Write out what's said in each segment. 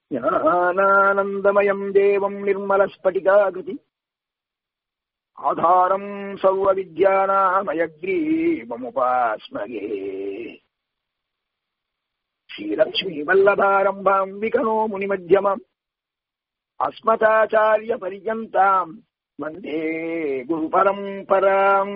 ஞானானந்தமயம் தேவம் நிர்மலஸ்பட்டிகாகிருதி ஆதாரம் சர்வ வித்யானாமயக்ரீவமுபாஸ்மகே ஸ்ரீலக்ஷ்மி வல்லபாரம்பாம் விகனோ முனிமத்தியமாம் அஸ்மதாச்சாரிய பரியந்தாம் வந்தே குரு பரம்பராம்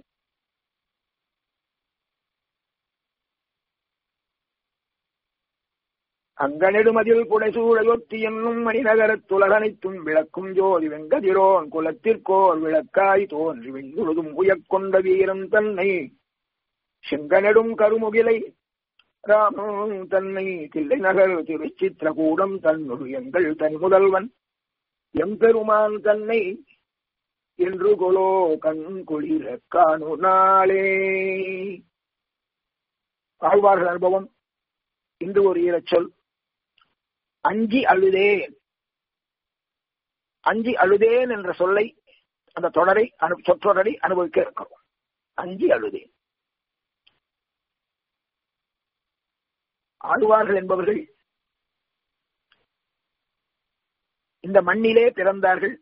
அங்கனெடுமதில் புடைசூழையொத்தி என்னும் மணிநகரத்துலகனைத்தும் விளக்கும் ஜோதி வெங்கதிரோன் குலத்திற்கோர் விளக்காய் தோன்றி வெங்குழுதும் உயக்கொண்ட வீரன் தன்னை செங்கனெடும் கருமுகிலை ராமன் தன்னை தில்லை நகர் திருச்சித்திரகூடம் தன்னுடு எங்கள் தனி முதல்வன் எம்பெருமான் தன்னை என்று கொலோ கண் குளிர காணு நாளே ஆழ்வார்கள் அனுபவம் இன்று ஒரு ஈரச்சொல் அஞ்சி அழுதேன் அஞ்சி அழுதேன் என்ற சொல்லை அந்த தொடரை அனு சொற்றொடரை அனுபவிக்க இருக்கிறோம் அஞ்சி அழுதேன் ஆழ்வார்கள் என்பவர்கள் இந்த மண்ணிலே பிறந்தார்கள்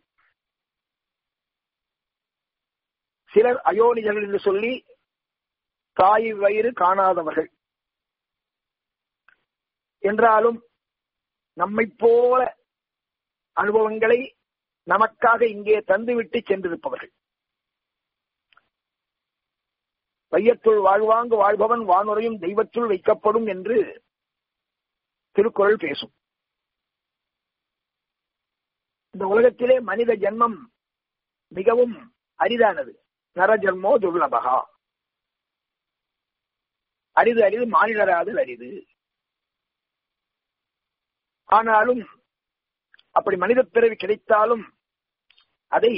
சிலர் அயோனிஜர்கள் என்று சொல்லி தாய் வயிறு காணாதவர்கள் என்றாலும் நம்மை போல அனுபவங்களை நமக்காக இங்கே தந்துவிட்டு சென்றிருப்பவர்கள் வையத்துள் வாழ்வாங்கு வாழ்பவன் வானுரையும் தெய்வத்துள் வைக்கப்படும் என்று திருக்குறள் பேசும் இந்த உலகத்திலே மனித ஜென்மம் மிகவும் அரிதானது நரஜன்மோ துர்லபகா அரிது அரிது மானிடராதல் அரிது ஆனாலும் அப்படி மனித பிறவி கிடைத்தாலும் அதை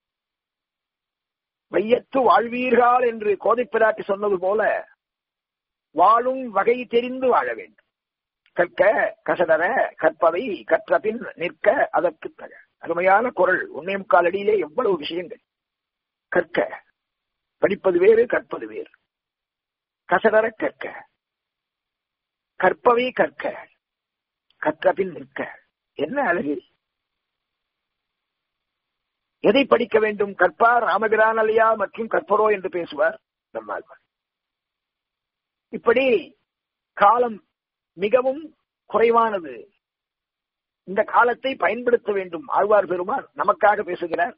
வையத்து வாழ்வீர்கள் என்று கோதை பிராட்டி சொன்னது போல வாழும் வகை தெரிந்து வாழ வேண்டும் கற்க கசடர கற்பவை கற்றபின் நிற்க அதற்கு தக அருமையான குரல் ஒன்னே முக்கால் அடியிலே எவ்வளவு விஷயங்கள் கற்க படிப்பது வேறு கற்பது வேறு கசடர கற்க கற்பவை கற்க கற்றபின் நிற்க என்ன அழகு எதை படிக்க வேண்டும் கற்பார் ராமகிரான் அலையா மற்றும் கற்பரோ என்று பேசுவார் நம்மாழ்வார் இப்படி காலம் மிகவும் குறைவானது இந்த காலத்தை பயன்படுத்த வேண்டும் ஆழ்வார் பெருமான் நமக்காக பேசுகிறார்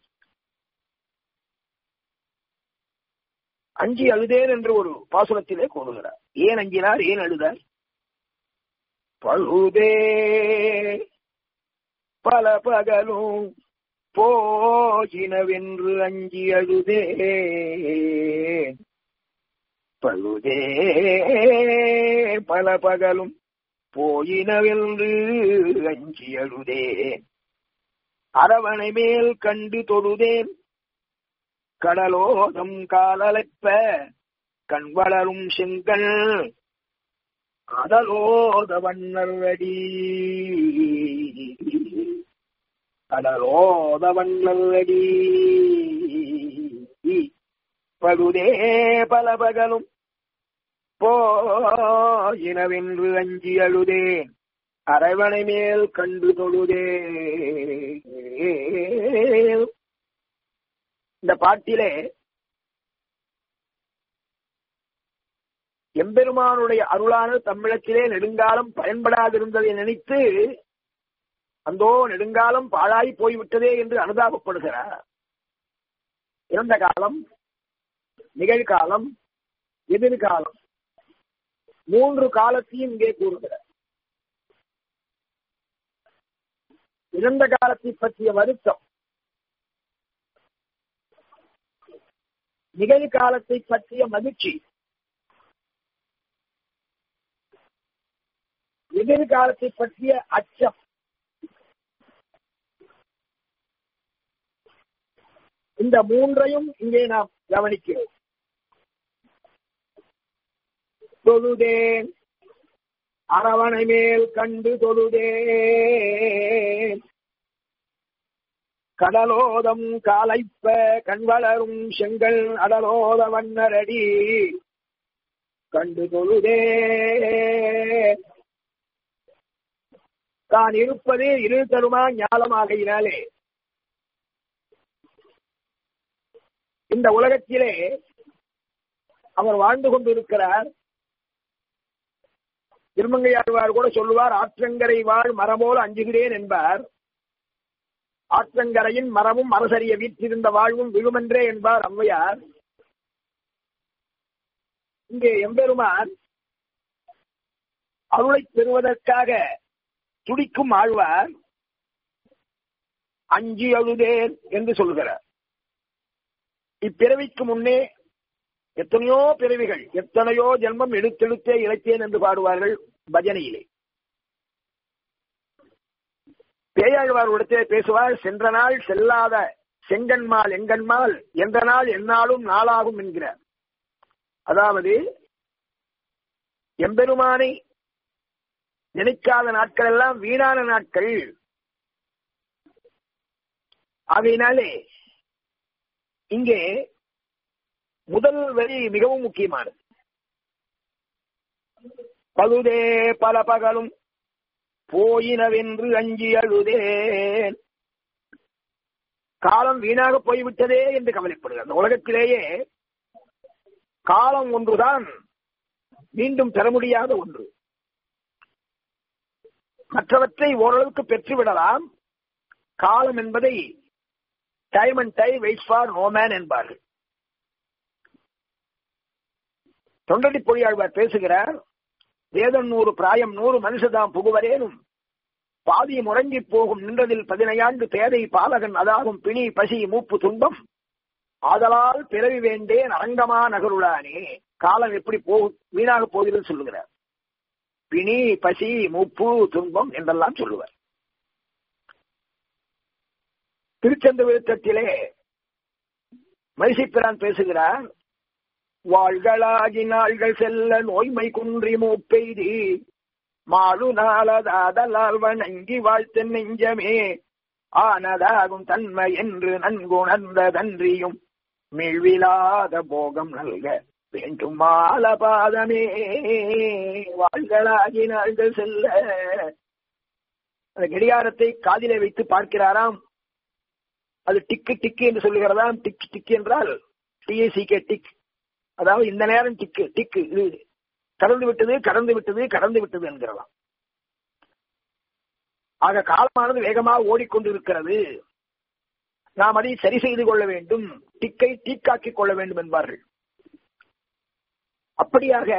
அஞ்சி அழுதேன் என்று ஒரு பாசுரத்திலே கூறுகிறார் ஏன் அஞ்சினார் ஏன் அழுதார் பழுதே பல பகலும் போகினவென்று அஞ்சி அழுதே பழுதே பல பகலும் போயினவென்று அஞ்சி அழுதேன் அரவணை மேல் கண்டு தொழுதேன் கடலோதம் காலலைப்ப கண் வளரும் செங்கல் கடலோத வண்ணடி கடலோத வண்ணடி பழுதே பல பகலும் போயினவென்று அஞ்சி அழுதேன் அரவணை மேல் கண்டு தொழுதே இந்த பாட்டிலே எம்பெருமானுடைய அருளானது தமிழத்திலே நெடுங்காலம் பயன்படாதிருந்ததை நினைத்து அந்தோ நெடுங்காலம் பாழாய் போய்விட்டதே என்று அனுதாபப்படுகிறார் இறந்த காலம் நிகழ்காலம் எதிர்காலம் மூன்று காலத்தையும் இங்கே கூறுகிறார் இறந்த காலத்தை பற்றிய வருத்தம் நிகழ்காலத்தை பற்றிய மகிழ்ச்சி எதிர்காலத்தை பற்றிய அச்சம் இந்த மூன்றையும் இங்கே நாம் கவனிக்கிறோம் தொழுதேன் அரவணை மேல் கண்டு தொழுதேன் கடலோதம் காலைப்ப கண்வளரும் செங்கல் அடலோத வண்ணரடி கண்டு தொழுதே தான் இருப்பது இரு தருமா ஞாலமாகையினாலே இந்த உலகத்திலே அவர் வாழ்ந்து கொண்டிருக்கிறார் திருமங்கையாழ்வார் கூட சொல்லுவார் ஆற்றங்கரை வாழ் மரபோல் அஞ்சுகிறேன் என்பார் ஆற்றங்கரையின் மரமும் அரசறிய வீற்றிருந்த வாழ்வும் விழுமென்றே என்பார் அம்மையார் இங்கே எம்பெருமான் அருளை பெறுவதற்காக துடிக்கும் ஆழ்வார் அஞ்சி அழுதேன் என்று சொல்கிறார் இப்பிறவிக்கு முன்னே எத்தனையோ பிறவிகள் எத்தனையோ ஜென்மம் எடுத்தெடுத்தே இழைத்தேன் என்று பாடுவார்கள் பஜனையிலே பேயாழ்வாரிடத்தே பேசுவார் சென்ற நாள் செல்லாத செங்கன்மால் எங்கன்மால் எந்த நாள் எந்நாளும் நாளாகும் என்கிறார் அதாவது எம்பெருமானை நினைக்காத நாட்கள் எல்லாம் வீணான நாட்கள் ஆகையினாலே இங்கே முதல் வரி மிகவும் முக்கியமானது பழுதே பல பகலும் போயினவென்று அஞ்சி அழுதேன் காலம் வீணாக போய்விட்டதே என்று கவலைப்படுகிறது அந்த உலகத்திலேயே காலம் ஒன்றுதான் மீண்டும் பெற முடியாத ஒன்று மற்றவற்றை ஓரளவுக்கு பெற்றுவிடலாம் காலம் என்பதை time and tide wait for no man என்பார்கள் தொண்டடி பொழியாழ்வார் பேசுகிறார் வேதம் நூறு பிராயம் நூறு மனுஷதாம் புகுவரேனும் பாதி முறங்கி போகும் நின்றதில் பதினையாண்டு பேதை பாலகன் அதாகும் பிணி பசி மூப்பு துன்பம் ஆதலால் பிறவி வேண்டேன் அரங்கமா நகருளானே காலம் எப்படி போகும் வீணாக போகிறது சொல்லுகிறார் பிணி பசி மூப்பு துன்பம் என்றெல்லாம் சொல்லுவார் திருச்சந்த விழுத்தத்திலே மைசிப்பிரான் பேசுகிறார் வாழ்களாகி நாள்கள் செல்ல நோய்மை குன்றி மூப்பெய்தி மாழு நாளதாதலால் வணங்கி வாழ்த்த நெஞ்சமே ஆனதாகும் தன்மை என்று நன்குணர்ந்த தன்றியும் மீழ்விலாத போகம் நல்க வேண்டும் மாலபாதமே வாழ்களாகி நாள்கள் செல்ல அந்த கடிகாரத்தை காதிலே வைத்து பார்க்கிறாராம் அது டிக்கு டிக்கு என்று சொல்லுகிறதாம் டிக் டிக் என்றால் டிஏசிகே டிக் அதாவது இந்த நேரம் டிக்கு டிக்கு இது கடந்து விட்டது கடந்து விட்டது கடந்து விட்டது என்கிறதாம் ஆக காலமானது வேகமாக ஓடிக்கொண்டிருக்கிறது நாம் அதை சரி செய்து கொள்ள வேண்டும் டிக்கை டீக்காக்கிக் கொள்ள வேண்டும் என்பார்கள் அப்படியாக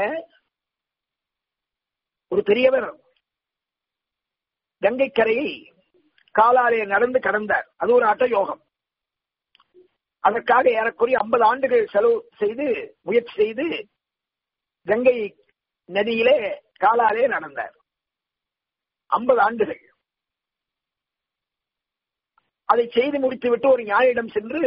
ஒரு பெரியவர் கங்கை கரையை காலாலே நடந்து கடந்தார் அது ஒரு அட்ட யோகம் அதற்காக ஏறக்குறைய ஐம்பது ஆண்டுகள் செலவு செய்து முயற்சி செய்து கங்கை நதியிலே காலாலே நடந்தார் ஐம்பது ஆண்டுகள் அதை செய்து முடித்துவிட்டு ஒரு ஞாயிடம் சென்று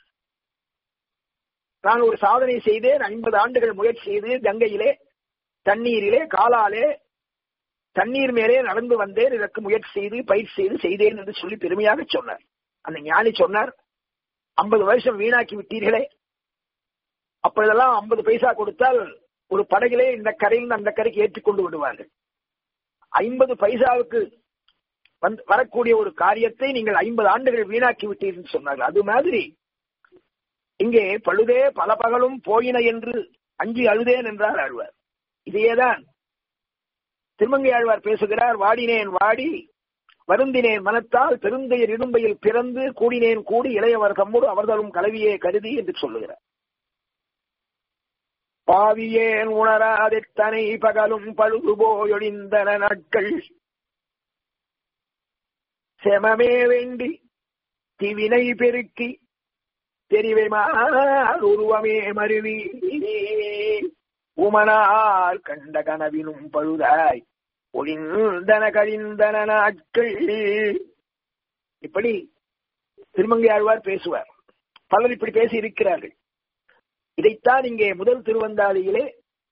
நான் ஒரு சாதனை செய்தேன் ஐம்பது ஆண்டுகள் முயற்சி செய்து கங்கையிலே தண்ணீரிலே காலாலே தண்ணீர் மேலே நடந்து வந்தேன் இதற்கு முயற்சி செய்து பயிற்சி செய்து செய்தேன் என்று சொல்லி பெருமையாக சொன்னார் அந்த ஞானி சொன்னார் ஐம்பது வருஷம் வீணாக்கி விட்டீர்களே அப்பொழுதெல்லாம் ஐம்பது பைசா கொடுத்தால் ஒரு படகிலே இந்த கரையில் அந்த கரைக்கு ஏற்றிக்கொண்டு விடுவார்கள் ஐம்பது பைசாவுக்கு வந்து வரக்கூடிய ஒரு காரியத்தை நீங்கள் ஐம்பது ஆண்டுகள் வீணாக்கி விட்டீர்கள் சொன்னார்கள் அது மாதிரி இங்கே பழுதே பல பகலும் போயின என்று அஞ்சு அழுதேன் என்றார் ஆழ்வார் இதையேதான் திருமங்கை ஆழ்வார் பேசுகிறார் வாடினேன் வாடி வருந்தினேன் மனத்தால் பெருந்தையர் இடும்பையில் பிறந்து கூடினேன் கூடி இளையவர் தம்மோடு அவர்களும் கலவியே கருதி என்று சொல்லுகிறார் பாவியேன் உணராதெத்தனை பகலும் பழுது போயொழிந்தன நாட்கள் செமமே வேண்டி திவினை பெருக்கி தெரிவைமார் உருவமே மருவி உமனால் கண்ட கனவினும் பழுதாய் ஒளிந்தன கழிந்தன நாட்கள் இப்படி திருமங்கை ஆழ்வார் பேசுவார் பலர் இப்படி பேசி இருக்கிறார்கள் இதைத்தான் இங்கே முதல் திருவந்தாதியிலே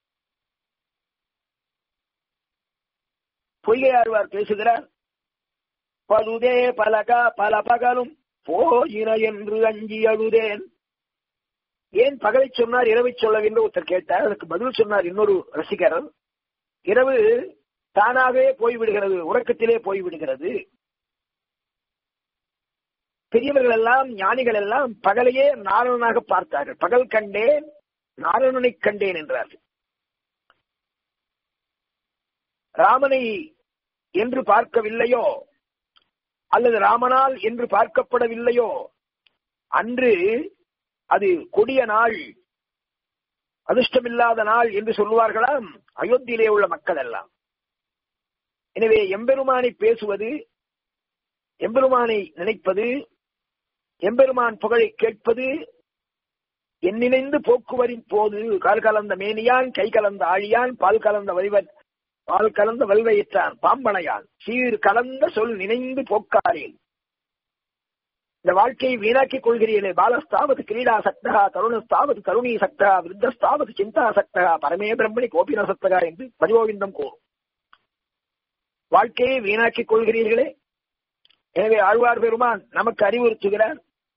பொய்கை ஆழ்வார் பேசுகிறார் பழுதே பலகா பல பகலும் போயின என்று அஞ்சி அழுதேன் ஏன் பகலை சொன்னார் இரவை சொல்லவில்லை ஒருத்தர் கேட்டார் அதுக்கு பதில் சொன்னார் இன்னொரு ரசிகர் இரவு தானாகவே போய்விடுகிறது உறக்கத்திலே போய்விடுகிறது பெரியவர்கள் எல்லாம் ஞானிகள் எல்லாம் பகலையே நாரணனாக பார்த்தார்கள் பகல் கண்டேன் நாரணனை கண்டேன் என்றார்கள் ராமனை என்று பார்க்கவில்லையோ அல்லது ராமனால் என்று பார்க்கப்படவில்லையோ அன்று அது கொடிய நாள் அதிர்ஷ்டமில்லாத நாள் என்று சொல்லுவார்களாம் அயோத்தியிலே உள்ள மக்கள் எல்லாம் எனவே எம்பெருமானை பேசுவது எம்பெருமானை நினைப்பது எம்பெருமான் புகழை கேட்பது என் நினைந்து போக்குவரின் போது கால் கலந்த மேனியான் கை கலந்த ஆழியான் பால் கலந்த வலிவன் பால் கலந்த வல்வையற்றான் பாம்பனையான் சீர் கலந்த சொல் நினைந்து போக்காரேன் இந்த வாழ்க்கையை வீணாக்கிக் கொள்கிறீர்களே பாலஸ்தாவது கிரீடா சக்தகா தருணஸ்தாவது தருணி சக்தகா விருத்தஸ்தாவது சிந்தா சக்தகா பரமே பிரம்மணி கோபின சக்தகா என்று பரிகோவிந்தம் கூறும் வாழ்க்கையை வீணாக்கிக் கொள்கிறீர்களே எனவே ஆழ்வார் பெருமான் நமக்கு அறிவுறுத்துகிறார்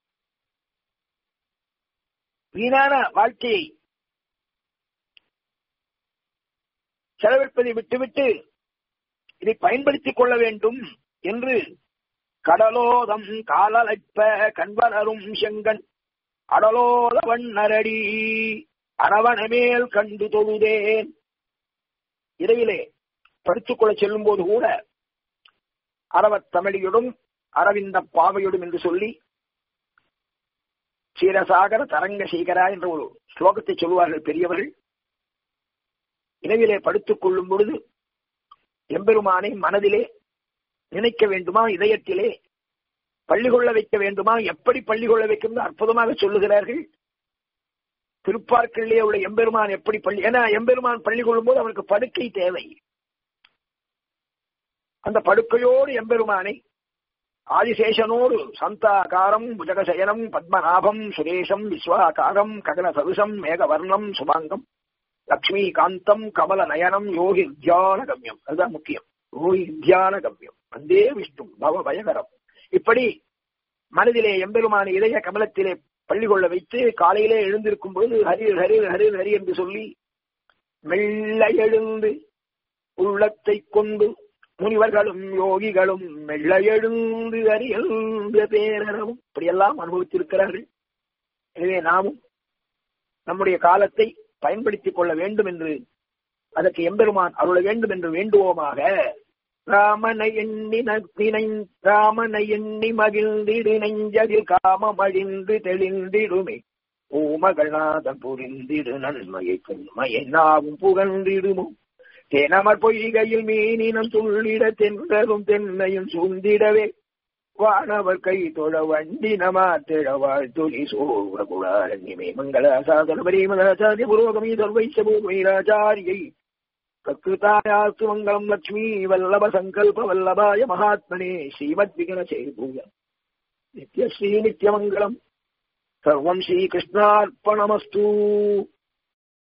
வீணான வாழ்க்கையை செலவிற்பதை விட்டுவிட்டு இதை பயன்படுத்திக் கொள்ள வேண்டும் என்று கடலோதம் காலலைப்ப கண்வனரும் செங்கன் அடலோத வண்ணரடி அரவணமேல் கண்டு தொழுதேன் இடையிலே படித்துக் கொள்ள செல்லும் போது கூட அரவத் தமிழியோடும் அரவிந்த பாவையோடும் என்று சொல்லி சீரசாகர தரங்க சீகரா என்ற ஒரு ஸ்லோகத்தை சொல்லுவார்கள் பெரியவர்கள் இரவிலே படுத்துக் கொள்ளும் பொழுது எம்பெருமானை மனதிலே நினைக்க வேண்டுமா இதயத்திலே பள்ளி கொள்ள வைக்க வேண்டுமா எப்படி பள்ளி கொள்ள வைக்கும் அற்புதமாக சொல்லுகிறார்கள் திருப்பார்க்கிலே உள்ள எம்பெருமான் எப்படி பள்ளி ஏன்னா எம்பெருமான் பள்ளி கொள்ளும் போது அவருக்கு படுக்கை தேவை அந்த படுக்கையோடு எம்பெருமானை ஆதிசேஷனோடு சந்தாகாரம் புஜகசயனம் பத்மநாபம் சுரேஷம் விஸ்வாகாரம் ககன சதுசம் மேகவர்ணம் சுபாங்கம் லக்ஷ்மிகாந்தம் கமல நயனம் யோகி தியான கம்யம் அதுதான் முக்கியம் யோகி தியான கம்யம் வந்தே விஷ்ணு பவ பயகரம் இப்படி மனதிலே எம்பெருமான இதய கமலத்திலே பள்ளி கொள்ள வைத்து காலையிலே எழுந்திருக்கும் பொழுது ஹரிர் ஹரிர் ஹரிர் ஹரி என்று சொல்லி மெல்ல எழுந்து உள்ளத்தை கொண்டு முனிவர்களும் யோகிகளும் மெல்ல எழுந்து அறியல்ந்த பேரறவும் இப்படியெல்லாம் அனுபவித்திருக்கிறார்கள் எனவே நாமும் நம்முடைய காலத்தை பயன்படுத்திக் கொள்ள வேண்டும் என்று அதற்கு எம்பெருமான் அருள வேண்டும் என்று வேண்டுவோமாக ராமனை எண்ணி நத்தினை ராமனை எண்ணி மகிழ்ந்திடு நெஞ்சதில் காமம் அழிந்து தெளிந்திடுமே ஓமகள்நாதன் புரிந்திடு நன்மையை பெண்மையை நாவும் புகழ்ந்திடுமோ தேனமர் பொய்கையில் மீனினம் துள்ளிட தென்றலும் தென்னையும் சூழ்ந்திடவே வானவர் கை தொழ வண்டி நமா திழவாழ் துளி சோழ குளாரண்யமே மங்கள சாதன பரிமலாச்சாரிய புரோகமி சர்வைச்ச பூமிராச்சாரியை கத்ருதாயாஸ்து மங்களம் லட்சுமி வல்லப சங்கல்ப வல்லபாய மகாத்மனே ஸ்ரீமத் விகனசே பூய நித்யஸ்ரீ நித்யமங்கலம் சர்வம் ஸ்ரீகிருஷ்ணார்ப்பணமஸ்து